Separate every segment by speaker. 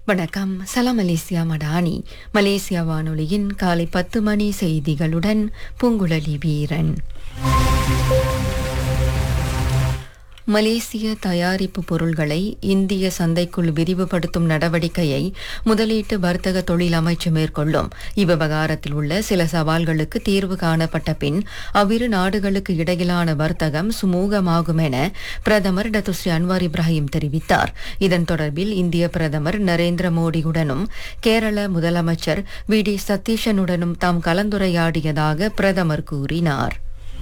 Speaker 1: வணக்கம் சலாம் Malaysia Madani Malaysia வானொலியின் காலை பத்து மணி செய்திகளுடன் பூங்குழலி வீரன் மலேசிய தயாரிப்பு பொருள்களை இந்திய சந்தைக்குள் விரிவுபடுத்தும் நடவடிக்கையை முதலீட்டு வர்த்தக தொழில் அமைச்சு மேற்கொள்ளும் இவ்விவகாரத்தில் உள்ள சில சவால்களுக்கு தீர்வு காணப்பட்ட பின் அவ்விரு நாடுகளுக்கு இடையிலான வர்த்தகம் சுமூகமாகும் என பிரதமர் டத்துஸ்ரீ அன்வார் இப்ராஹிம் தெரிவித்தார் இதன் தொடர்பில் இந்திய பிரதமர் நரேந்திர மோடியுடனும் கேரள முதலமைச்சர் வி டி சதீஷனுடனும் தாம் கலந்துரையாடியதாக பிரதமர் கூறினார்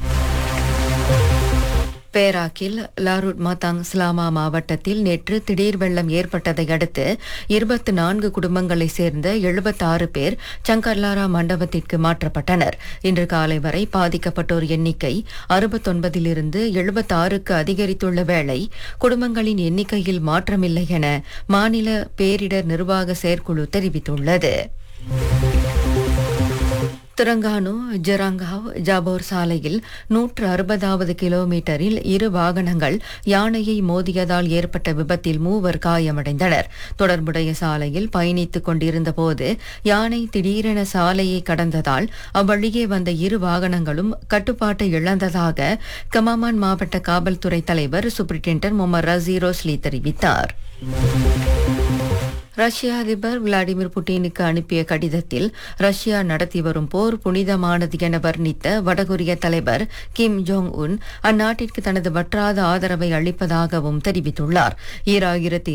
Speaker 1: பேராக்கில் லாருட் மாத்தாங் ஸ்லாமா மாவட்டத்தில் நேற்று திடீர் வெள்ளம் ஏற்பட்டதை அடுத்து இருபத்தி நான்கு குடும்பங்களைச் சேர்ந்த எழுபத்தாறு பேர் சங்கர்லாரா மண்டபத்திற்கு மாற்றப்பட்டனர் இன்று காலை வரை பாதிக்கப்பட்டோர் எண்ணிக்கை அறுபத்தொன்பதிலிருந்து எழுபத்தாறுக்கு அதிகரித்துள்ள வேளை குடும்பங்களின் எண்ணிக்கையில் மாற்றமில்லை என மாநில பேரிடர் நிர்வாக செயற்குழு தெரிவித்துள்ளது திரங்கானு ஜெராங்காவ் ஜாபோர் சாலையில் நூற்று அறுபதாவது கிலோமீட்டரில் இரு வாகனங்கள் யானையை மோதியதால் ஏற்பட்ட விபத்தில் மூவர் காயமடைந்தனர் தொடர்புடைய சாலையில் பயணித்துக் கொண்டிருந்த போது யானை திடீரென சாலையை கடந்ததால் அவ்வழியே வந்த இரு வாகனங்களும் கட்டுப்பாட்டை இழந்ததாக கமாமான் மாவட்ட காவல்துறை தலைவர் சூப்பரிண்டென்டன்ட் முகமது ரசீரோஸ்லி தெரிவித்தார் ரஷ்ய அதிபர் விளாடிமிர் புட்டினுக்கு அனுப்பிய கடிதத்தில் ரஷ்யா நடத்தி வரும் போர் புனிதமானது என வர்ணித்த வடகொரிய தலைவர் கிம் ஜோங் உன் அந்நாட்டிற்கு தனது வற்றாத ஆதரவை அளிப்பதாகவும் தெரிவித்துள்ளார் ஈராயிரத்தி